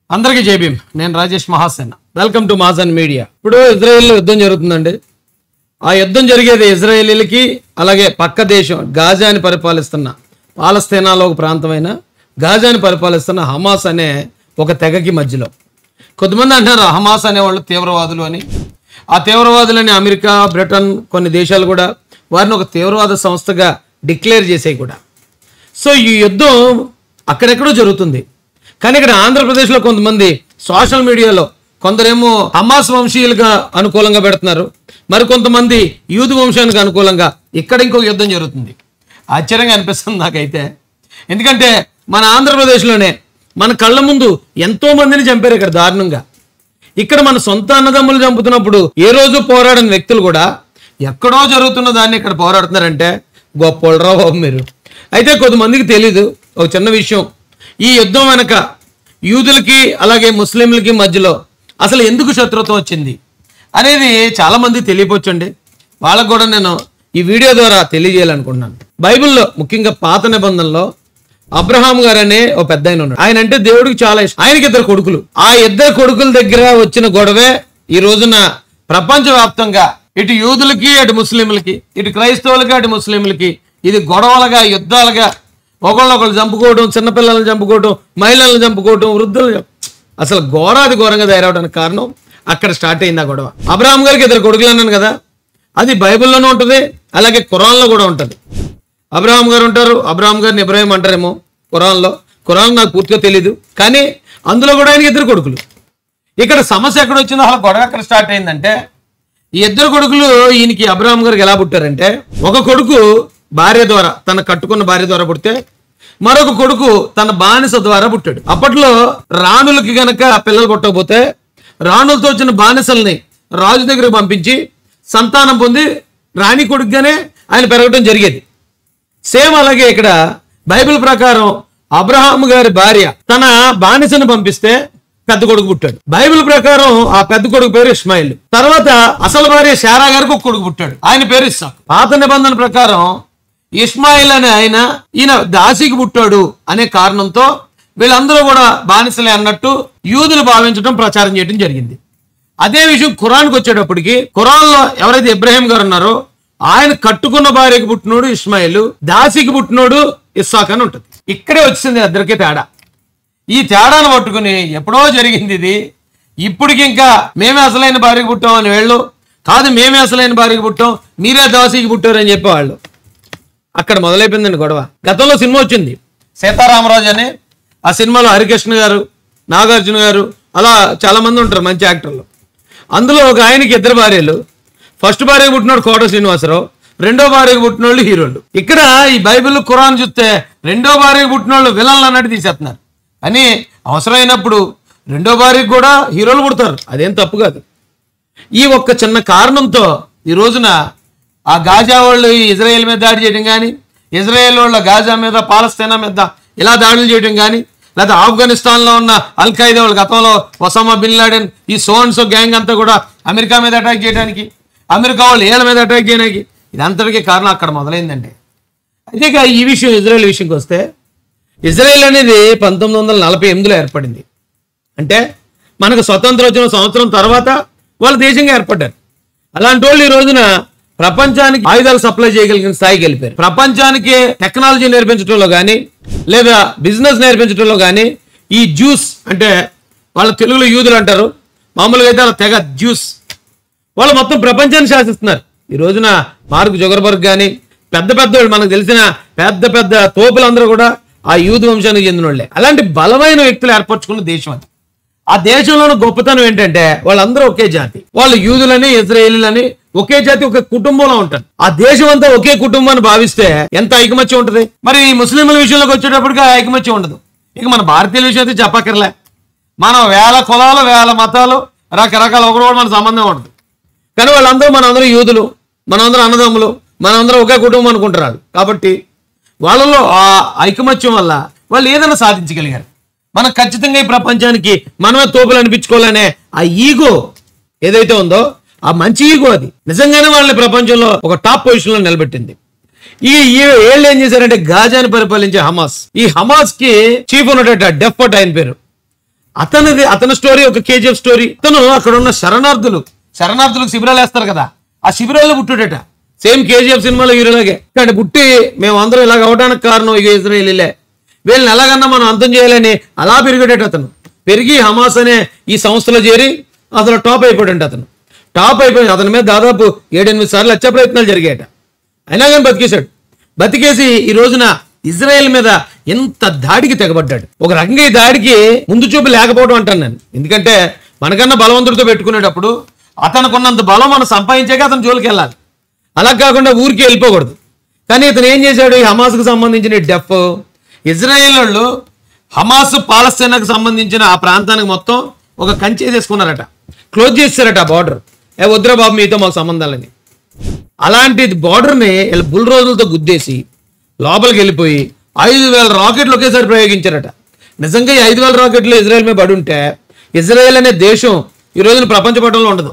అందరికీ జైభీం నేను Rajesh Mahasena welcome to మాజన్ మీడియా ఇప్పుడు ఇజ్రాయెల్లో యుద్ధం జరుగుతుందండి ఆ యుద్ధం జరిగేది ఇజ్రాయేలీలకి అలాగే పక్క దేశం గాజాని పరిపాలిస్తున్న పాలస్తీనాలో ఒక ప్రాంతమైన గాజాని పరిపాలిస్తున్న హమాస్ అనే ఒక తెగకి మధ్యలో కొంతమంది అంటున్నారు హమాస్ అనేవాళ్ళు తీవ్రవాదులు అని ఆ తీవ్రవాదులని అమెరికా బ్రిటన్ కొన్ని దేశాలు కూడా వారిని ఒక తీవ్రవాద సంస్థగా డిక్లేర్ చేసాయి కూడా సో ఈ యుద్ధం అక్కడెక్కడో జరుగుతుంది కానీ ఇక్కడ ఆంధ్రప్రదేశ్లో కొంతమంది సోషల్ మీడియాలో కొందరేమో హమాస్ వంశీయులుగా అనుకూలంగా పెడుతున్నారు మరి కొంతమంది యూదు వంశానికి అనుకూలంగా ఇక్కడ ఇంకొక యుద్ధం జరుగుతుంది ఆశ్చర్యంగా అనిపిస్తుంది నాకైతే ఎందుకంటే మన ఆంధ్రప్రదేశ్లోనే మన కళ్ళ ముందు ఎంతో మందిని చంపారు ఇక్కడ దారుణంగా ఇక్కడ మన సొంత అన్నదమ్ములు చంపుతున్నప్పుడు ఏ రోజు పోరాడని వ్యక్తులు కూడా ఎక్కడో జరుగుతున్న దాన్ని ఇక్కడ పోరాడుతున్నారంటే గొప్పోళ్ళరా బాబు మీరు అయితే కొంతమందికి తెలీదు ఒక చిన్న విషయం ఈ యుద్ధం వెనక యూదులకి అలాగే ముస్లింలకి మధ్యలో అసలు ఎందుకు శత్రుత్వం వచ్చింది అనేది చాలా మంది తెలియపోవచ్చండి వాళ్ళకు కూడా నేను ఈ వీడియో ద్వారా తెలియజేయాలనుకుంటున్నాను బైబిల్లో ముఖ్యంగా పాత నిబంధనలో అబ్రహాం గారు అనే ఓ పెద్ద ఆయన ఉన్నాడు ఆయన అంటే దేవుడికి చాలా ఇష్టం ఆయనకి ఇద్దరు కొడుకులు ఆ ఇద్దరు కొడుకుల దగ్గర వచ్చిన గొడవే ఈ రోజున ప్రపంచవ్యాప్తంగా ఇటు యూదులకి అటు ముస్లింలకి ఇటు క్రైస్తవులకి అటు ముస్లింలకి ఇది గొడవలుగా యుద్ధాలుగా ఒకళ్ళొకళ్ళు చంపుకోవడం చిన్నపిల్లల్ని చంపుకోవడం మహిళలను చంపుకోవడం వృద్ధులు చంపు- అసలు ఘోరాది ఘోరంగా తయారవడానికి కారణం అక్కడ స్టార్ట్ అయింది ఆ గొడవ అబ్రహాం గారికి ఇద్దరు కొడుకులు అన్నాను కదా అది బైబిల్లోనూ ఉంటుంది అలాగే ఖురాన్లో కూడా ఉంటుంది అబ్రహాం గారు ఉంటారు అబ్రహాం గారిని ఇబ్రాహిం అంటారేమో ఖురాన్లో ఖురాన్ నాకు పూర్తిగా తెలీదు కానీ అందులో కూడా ఆయనకి ఇద్దరు కొడుకులు ఇక్కడ సమస్య ఎక్కడ వచ్చిందో అసలు గొడవ ఎక్కడ స్టార్ట్ అయిందంటే ఈ ఇద్దరు కొడుకులు ఈయనకి అబ్రహాం గారికి ఎలా పుట్టారంటే ఒక కొడుకు భార్య ద్వారా తన కట్టుకున్న భార్య ద్వారా పుడితే మరొక కొడుకు తన బానిస ద్వారా పుట్టాడు అప్పట్లో రాణులకి గనక పిల్లలు పుట్టకపోతే రాణులతో వచ్చిన బానిసల్ని రాజు దగ్గరకు పంపించి సంతానం పొంది రాణి కొడుకుగానే ఆయన పెరగడం జరిగేది సేమ్ అలాగే ఇక్కడ బైబిల్ ప్రకారం అబ్రహాం గారి భార్య తన బానిసను పంపిస్తే పెద్ద కొడుకు పుట్టాడు బైబిల్ ప్రకారం ఆ పెద్ద కొడుకు పేరు ఇస్మాయిల్ తర్వాత అసలు భార్య శారా గారికి ఒక కొడుకు పుట్టాడు ఆయన పేరు ఇస్సాక్ పాత నిబంధన ప్రకారం ఇస్మాయిల్ అనే ఆయన ఈయన దాసికి పుట్టాడు అనే కారణంతో వీళ్ళందరూ కూడా బానిసలే అన్నట్టు యూదులు భావించడం ప్రచారం చేయడం జరిగింది అదే విషయం ఖురాన్కి వచ్చేటప్పటికి ఖురాన్లో ఎవరైతే ఇబ్రాహిం గారు ఉన్నారో ఆయన కట్టుకున్న భార్యకి పుట్టినోడు ఇస్మాయిల్ దాసికి పుట్టినోడు ఇస్సాక్ అని ఉంటుంది ఇక్కడే వచ్చింది ఇద్దరికీ తేడా ఈ తేడాను పట్టుకుని ఎప్పుడో జరిగింది ఇది ఇప్పటికి ఇంకా మేమే అసలైన భార్యకి పుట్టాం అని వీళ్ళు కాదు మేమే అసలైన భార్యకి పుట్టాం మీరే దాసికి పుట్టారని చెప్పేవాళ్ళు అక్కడ మొదలైపోయిందండి గొడవ గతంలో సినిమా వచ్చింది సీతారామరాజు అని ఆ సినిమాలో హరికృష్ణ గారు నాగార్జున గారు అలా చాలా మంది ఉంటారు మంచి యాక్టర్లు అందులో ఒక ఆయనకి ఇద్దరు భార్యలు ఫస్ట్ భార్యకు పుట్టినోడు కోట శ్రీనివాసరావు రెండో భార్యకు పుట్టినోళ్ళు హీరోలు ఇక్కడ ఈ బైబిల్ ఖురాన్ చూస్తే రెండో భార్యకు పుట్టినోళ్ళు విలన్లు అన్నట్టు తీసేస్తున్నారు అని అవసరమైనప్పుడు రెండో భార్యకు కూడా హీరోలు పుడతారు అదేం తప్పు కాదు ఈ ఒక్క చిన్న కారణంతో ఈ రోజున ఆ గాజా వాళ్ళు ఈ ఇజ్రాయెల్ మీద దాడి చేయడం కానీ ఇజ్రాయెల్ వాళ్ళ గాజా మీద పాలస్తీనా మీద ఇలా దాడులు చేయడం కానీ లేదా ఆఫ్ఘనిస్తాన్లో ఉన్న అల్ ఖైదా వాళ్ళు గతంలో ఒసామా బిన్ లాడెన్ ఈ సోన్సో గ్యాంగ్ అంతా కూడా అమెరికా మీద అటాక్ చేయడానికి అమెరికా వాళ్ళు ఏళ్ళ మీద అటాక్ చేయడానికి ఇదంతటికీ కారణం అక్కడ మొదలైందండి అయితే ఇక ఈ విషయం ఇజ్రాయెల్ విషయంకి వస్తే ఇజ్రాయెల్ అనేది పంతొమ్మిది వందల నలభై ఎనిమిదిలో ఏర్పడింది అంటే మనకు స్వతంత్రం వచ్చిన సంవత్సరం తర్వాత వాళ్ళు దేశంగా ఏర్పడ్డారు అలాంటి వాళ్ళు ఈ రోజున ప్రపంచానికి ఆయుధాలు సప్లై చేయగలిగిన స్థాయికి వెళ్ళిపోయారు ప్రపంచానికి టెక్నాలజీ నేర్పించడంలో కానీ లేదా బిజినెస్ నేర్పించడంలో కానీ ఈ జ్యూస్ అంటే వాళ్ళ తెలుగులో యూదులు అంటారు మామూలుగా అయితే వాళ్ళ తెగ జ్యూస్ వాళ్ళు మొత్తం ప్రపంచాన్ని శాసిస్తున్నారు ఈ రోజున మార్క్ జుగర్బర్గ్ కానీ పెద్ద పెద్ద వాళ్ళు మనకు తెలిసిన పెద్ద పెద్ద తోపులందరూ కూడా ఆ యూదు వంశానికి చెందిన వాళ్ళే అలాంటి బలమైన వ్యక్తులు ఏర్పరచుకున్న దేశం అది ఆ దేశంలోని గొప్పతనం ఏంటంటే వాళ్ళందరూ ఒకే జాతి వాళ్ళు యూదులని ఇజ్రాయేలీలని ఒకే జాతి ఒక కుటుంబంలో ఉంటారు ఆ దేశం అంతా ఒకే కుటుంబాన్ని భావిస్తే ఎంత ఐకమత్యం ఉంటుంది మరి ఈ ముస్లింల విషయంలోకి వచ్చేటప్పటికి ఆ ఐకమత్యం ఉండదు ఇక మన భారతీయుల విషయం అయితే చెప్పక్కర్లే మనం వేల కులాలు వేల మతాలు రకరకాల ఒకరు కూడా మన సంబంధం ఉండదు కానీ వాళ్ళందరూ మనందరూ యూదులు మనందరూ అన్నదమ్ములు మనందరం ఒకే కుటుంబం అనుకుంటారు వాళ్ళు. కాబట్టి వాళ్ళలో ఆ ఐకమత్యం వల్ల వాళ్ళు ఏదైనా సాధించగలిగారు మనం ఖచ్చితంగా ఈ ప్రపంచానికి మనమే తోపులు అనిపించుకోవాలనే ఆ ఈగో ఏదైతే ఉందో ఆ మంచి ఈగో అది నిజంగానే వాళ్ళని ప్రపంచంలో ఒక టాప్ పొజిషన్ లో నిలబెట్టింది ఈ ఈ ఏళ్ళు ఏం చేశారంటే గాజాని పరిపాలించే హమాస్ ఈ హమాస్ కి చీఫ్ ఉన్నట్టు డెఫ్పట్ ఆయన పేరు అతనిది అతని స్టోరీ ఒక కేజీఎఫ్ స్టోరీ అతను అక్కడ ఉన్న శరణార్థులు శరణార్థులకు శిబిరాలు వేస్తారు కదా ఆ శిబిరాల్లో పుట్టుడట సేమ్ కేజీఎఫ్ సినిమాలో హీరోలాగే కానీ పుట్టి మేము అందరం ఇలాగ అవడానికి కారణం ఇక ఇజ్రాయేలీలే వీళ్ళని ఎలాగన్నా మనం అంతం చేయాలని అలా పెరిగాడట అతను పెరిగి హమాస్ అనే ఈ సంస్థలో చేరి అతను టాప్ అయిపోయాడంట అతను టాప్ అయిపోయి అతని మీద దాదాపు ఏడెనిమిది సార్లు హత్య ప్రయత్నాలు జరిగాయట అయినా కానీ బతికేశాడు బతికేసి ఈ రోజున ఇజ్రాయెల్ మీద ఎంత దాడికి తెగబడ్డాడు ఒక రకంగా ఈ దాడికి ముందు చూపు లేకపోవడం అంటాను నేను ఎందుకంటే మనకన్నా బలవంతుడితో పెట్టుకునేటప్పుడు అతనుకున్నంత బలం మనం సంపాదించాక అతను జోలికి వెళ్ళాలి అలా కాకుండా ఊరికి వెళ్ళిపోకూడదు కానీ ఇతను ఏం చేశాడు ఈ హమాస్కు సంబంధించిన డెఫ్ ఇజ్రాయేల్ వాళ్ళు హమాస్ పాలస్తీనాకు సంబంధించిన ఆ ప్రాంతానికి మొత్తం ఒక కంచె చేసుకున్నారట క్లోజ్ చేశారట ఆ బార్డర్ ఏ వద్దురా బాబు మీతో మాకు సంబంధాలని అలాంటి బార్డర్ని వీళ్ళ బుల్ రోజులతో గుద్దేసి లోపలికి వెళ్ళిపోయి ఐదు వేల రాకెట్లు ఒకేసారి ప్రయోగించారట నిజంగా ఈ ఐదు వేల రాకెట్లు ఇజ్రాయెల్ మీద పడి ఉంటే ఇజ్రాయెల్ అనే దేశం ఈ రోజున ప్రపంచ పటంలో ఉండదు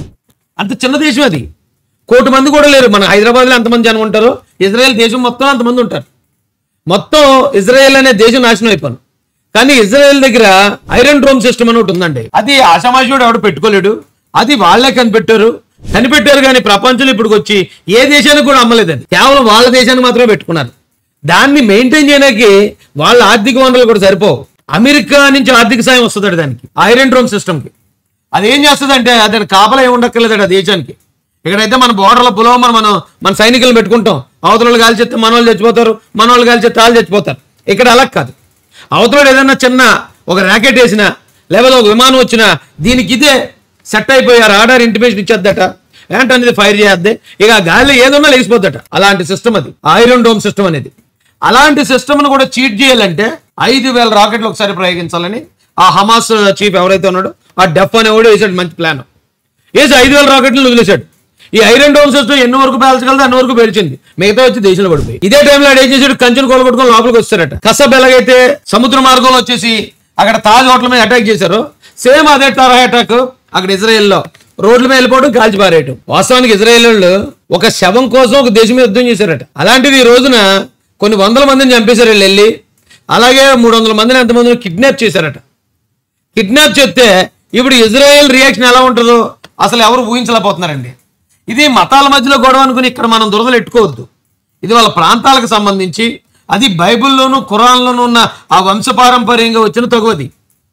అంత చిన్న దేశం అది కోటి మంది కూడా లేరు మన హైదరాబాద్లో ఎంతమంది జనం ఉంటారో ఇజ్రాయెల్ దేశం మొత్తం అంతమంది ఉంటారు మొత్తం ఇజ్రాయెల్ అనే దేశం నాశనం అయిపోను కానీ ఇజ్రాయెల్ దగ్గర ఐరన్ డ్రోమ్ సిస్టమ్ అని ఒకటి ఉందండి అది ఆషామాషుడు ఎవడు పెట్టుకోలేడు అది వాళ్ళే కనిపెట్టారు కనిపెట్టారు కానీ ప్రపంచంలో ఇప్పుడు వచ్చి ఏ దేశానికి కూడా అమ్మలేదు అది కేవలం వాళ్ళ దేశానికి మాత్రమే పెట్టుకున్నారు దాన్ని మెయింటైన్ చేయడానికి వాళ్ళ ఆర్థిక వనరులు కూడా సరిపోవు అమెరికా నుంచి ఆర్థిక సాయం వస్తుంది దానికి ఐరన్ డ్రోమ్ సిస్టమ్కి అది ఏం చేస్తుంది అంటే దాని కాపలా ఏమి ఉండక్కర్లేదట ఆ దేశానికి ఇక్కడైతే మన బోర్డర్లో పులవమని మనం మన సైనికులను పెట్టుకుంటాం అవతల గాలి చెప్తే మన వాళ్ళు చచ్చిపోతారు మన వాళ్ళు గాలి చెప్తే వాళ్ళు చచ్చిపోతారు ఇక్కడ అలా కాదు అవతల ఏదైనా చిన్న ఒక ర్యాకెట్ వేసినా లేకపోతే ఒక విమానం వచ్చినా దీనికి ఇదే సెట్ అయిపోయారు ఆర్డర్ ఇంటిమేషన్ ఇచ్చేద్దట ఏంటనేది ఫైర్ చేయద్దే ఇక ఆ గాలిలో ఏదన్నా లేచిపోద్దట అలాంటి సిస్టమ్ అది ఐరన్ డోమ్ సిస్టమ్ అనేది అలాంటి సిస్టమ్ను కూడా చీట్ చేయాలంటే ఐదు వేల రాకెట్లు ఒకసారి ప్రయోగించాలని ఆ హమాస్ చీఫ్ ఎవరైతే ఉన్నాడో ఆ డెఫ్ అనేవాడు వేసాడు మంచి ప్లాన్ వేసి ఐదు వేల రాకెట్లు వదిలేశాడు ఈ ఐరన్ డోమ్ సిస్టమ్ ఎన్ని వరకు పేల్చగలదో అన్ని వరకు పేల్చింది మిగతా వచ్చి దేశంలో పడిపోయి ఇదే టైంలో ఆడు ఏం చేశాడు కంచెను కొలగొట్టుకొని లోపలికి వస్తారట కసబ్ ఎలాగైతే సముద్ర మార్గంలో వచ్చేసి అక్కడ తాజ్ హోటల్ మీద అటాక్ చేశారు సేమ్ అదే టరా అటాక్ అక్కడ ఇజ్రాయెల్లో రోడ్ల మీద వెళ్ళిపోవడం కాల్చి పారేయటం వాస్తవానికి ఇజ్రాయెల్ వాళ్ళు ఒక శవం కోసం ఒక దేశం మీద యుద్ధం చేశారట అలాంటిది ఈ రోజున కొన్ని వందల మందిని చంపేశారు వీళ్ళు వెళ్ళి అలాగే మూడు వందల మందిని ఎంతమందిని కిడ్నాప్ చేశారట కిడ్నాప్ చేస్తే ఇప్పుడు ఇజ్రాయెల్ రియాక్షన్ ఎలా ఉంటుందో అసలు ఎవరు ఊహించలేకపోతున్నారండి ఇది మతాల మధ్యలో గొడవ అనుకుని ఇక్కడ మనం దురదలు ఎట్టుకోవద్దు ఇది వాళ్ళ ప్రాంతాలకు సంబంధించి అది బైబిల్లోను ఖురాన్లోనూ ఉన్న ఆ వంశపారంపర్యంగా వచ్చిన తగువది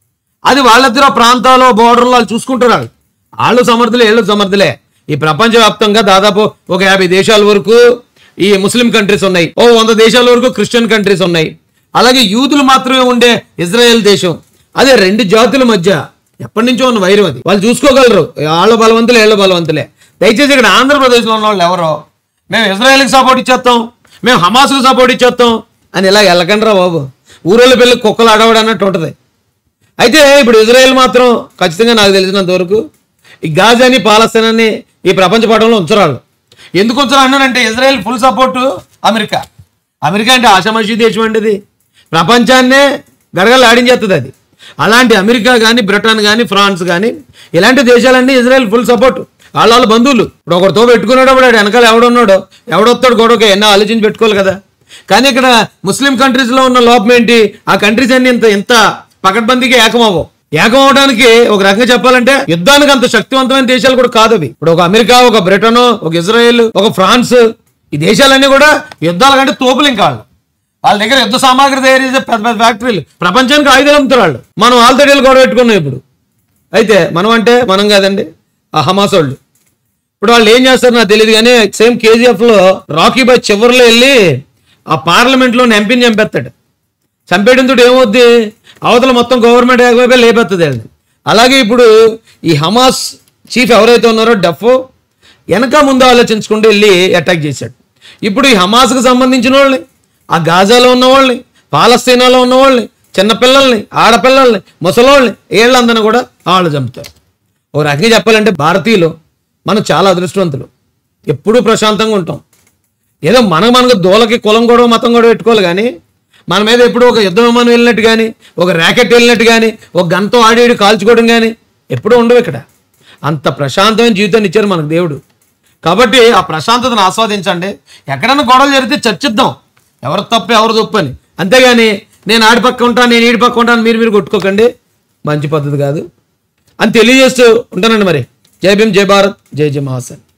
అది వాళ్ళిద్దరు ఆ ప్రాంతాల్లో బోర్డర్లో వాళ్ళు చూసుకుంటారు వాళ్ళు. వాళ్ళు సమర్థులే వీళ్ళు సమర్థులే ఈ ప్రపంచవ్యాప్తంగా దాదాపు ఒక యాభై దేశాల వరకు ఈ ముస్లిం కంట్రీస్ ఉన్నాయి ఓ వంద దేశాల వరకు క్రిస్టియన్ కంట్రీస్ ఉన్నాయి అలాగే యూదులు మాత్రమే ఉండే ఇజ్రాయెల్ దేశం అదే రెండు జాతుల మధ్య ఎప్పటి నుంచో ఉన్న వైరం అది వాళ్ళు చూసుకోగలరు వాళ్ళ బలవంతులే వీళ్ళ బలవంతులే దయచేసి ఇక్కడ ఆంధ్రప్రదేశ్లో ఉన్న వాళ్ళు ఎవరో మేము ఇజ్రాయెల్కి సపోర్ట్ ఇచ్చేస్తాం మేము హమాస్కు సపోర్ట్ ఇచ్చేస్తాం అని ఇలా వెళ్ళకండ్రా బాబు ఊరోళ్ళ పిల్లలు కుక్కలు ఆడవడం అన్నట్టు ఉంటుంది అయితే ఇప్పుడు ఇజ్రాయెల్ మాత్రం ఖచ్చితంగా నాకు తెలిసినంత వరకు ఈ గాజాని పాలస్తీనాన్ని ఈ ప్రపంచ పటంలో ఉంచరాళ్ళు ఎందుకు ఉంచరా అన్నానంటే Israel full support America America అంటే ఆషామాషి దేశం అంటే ఇది ప్రపంచాన్నే గడగలు ఆడించేస్తుంది అది అలాంటి అమెరికా కానీ బ్రిటన్ కానీ ఫ్రాన్స్ కానీ ఇలాంటి దేశాలన్నీ ఇజ్రాయెల్ ఫుల్ సపోర్ట్ వాళ్ళ వాళ్ళ బంధువులు ఇప్పుడు ఒకరితో పెట్టుకున్నాడు వాడు వెనకాల ఎవడున్నాడో ఎవడొస్తాడు గొడవకి ఎన్నో ఆలోచించి పెట్టుకోవాలి కదా కానీ ఇక్కడ ముస్లిం కంట్రీస్లో ఉన్న లోపం ఏంటి ఆ కంట్రీస్ అన్ని ఇంత ఇంత పకడ్బందీగా ఏకమవ్వవు ఏకం అవడానికి ఒక రకంగా చెప్పాలంటే యుద్ధానికి అంత శక్తివంతమైన దేశాలు కూడా కాదు అవి ఇప్పుడు ఒక అమెరికా ఒక బ్రిటన్ ఒక ఇజ్రాయెల్ ఒక ఫ్రాన్స్ ఈ దేశాలన్నీ కూడా యుద్ధాల కంటే తోపులు ఇంకా వాళ్ళు వాళ్ళ దగ్గర యుద్ధ సామాగ్రి తయారు చేసే పెద్ద పెద్ద ఫ్యాక్టరీలు ప్రపంచానికి ఆయుధాలు అమ్ముతారు వాళ్ళు మనం వాళ్ళతో వీళ్ళు గొడవ పెట్టుకున్నాం ఇప్పుడు అయితే మనం అంటే మనం కాదండి ఆ హమాస్ వాళ్ళు ఇప్పుడు వాళ్ళు ఏం చేస్తారు నాకు తెలియదు కానీ సేమ్ కేజీఎఫ్ లో రాకీ బాయ్ చివరిలో వెళ్ళి ఆ పార్లమెంట్ లో ఎంపీని చంపేస్తాడు చంపేయడంతో ఏమవుద్ది అవతల మొత్తం గవర్నమెంట్ ఏకమైపోయి లేపెత్తది అది అలాగే ఇప్పుడు ఈ హమాస్ చీఫ్ ఎవరైతే ఉన్నారో డఫో వెనక ముందు ఆలోచించుకుంటూ వెళ్ళి అటాక్ చేశాడు ఇప్పుడు ఈ హమాస్కి సంబంధించిన వాళ్ళని ఆ గాజాలో ఉన్న వాళ్ళని పాలస్తీనాలో ఉన్న వాళ్ళని చిన్నపిల్లల్ని ఆడపిల్లల్ని ముసలోళ్ళని వీళ్ళందరినీ కూడా వాళ్ళు చంపుతారు ఓ రకంగా చెప్పాలంటే భారతీయులు మనం చాలా అదృష్టవంతులు ఎప్పుడూ ప్రశాంతంగా ఉంటాం ఏదో మనం మనకు దూలకి కులం గొడవ మతం గొడవ పెట్టుకోవాలి కానీ మన మీద ఎప్పుడు ఒక యుద్ధ విమానం వెళ్ళినట్టు కానీ ఒక ర్యాకెట్ వెళ్ళినట్టు కానీ ఒక గంతో ఆడి ఈడి కాల్చుకోవడం కానీ ఎప్పుడూ ఉండవు ఇక్కడ అంత ప్రశాంతమైన జీవితాన్ని ఇచ్చారు మనకు దేవుడు కాబట్టి ఆ ప్రశాంతతను ఆస్వాదించండి ఎక్కడైనా గొడవలు జరిగితే చర్చిద్దాం ఎవరు తప్పు ఎవరు తప్పు అని అంతేగాని నేను ఆడి పక్క ఉంటాను నేను ఈడి పక్క ఉంటాను మీరు మీరు కొట్టుకోకండి మంచి పద్ధతి కాదు అని తెలియజేస్తూ ఉంటానండి మరి జై భీమ్ జై భారత్ జై జై మహాసన్